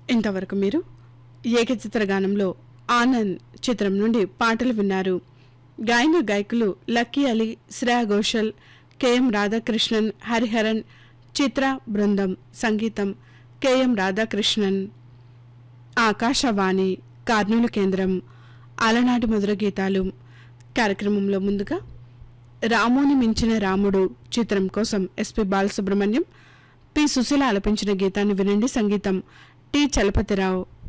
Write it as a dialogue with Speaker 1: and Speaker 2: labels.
Speaker 1: ఇంతవరకు మీరు ఏకచిత్ర గానంలో ఆనంద్ చిత్రం నుండి పాటలు విన్నారు గాయన గాయకులు లక్కీ అలీ శ్రేయా ఘోషల్ కెఎం రాధాకృష్ణన్ హరిహరన్ చిత్ర బృందం సంగీతం కెఎం రాధాకృష్ణన్ ఆకాశవాణి కర్నూలు కేంద్రం అలనాటి మధుర గీతాలు కార్యక్రమంలో ముందుగా రాముని మించిన రాముడు చిత్రం కోసం ఎస్పి బాలసుబ్రహ్మణ్యం పి సుశీల ఆలపించిన గీతాన్ని వినండి సంగీతం టి చలపతిరావు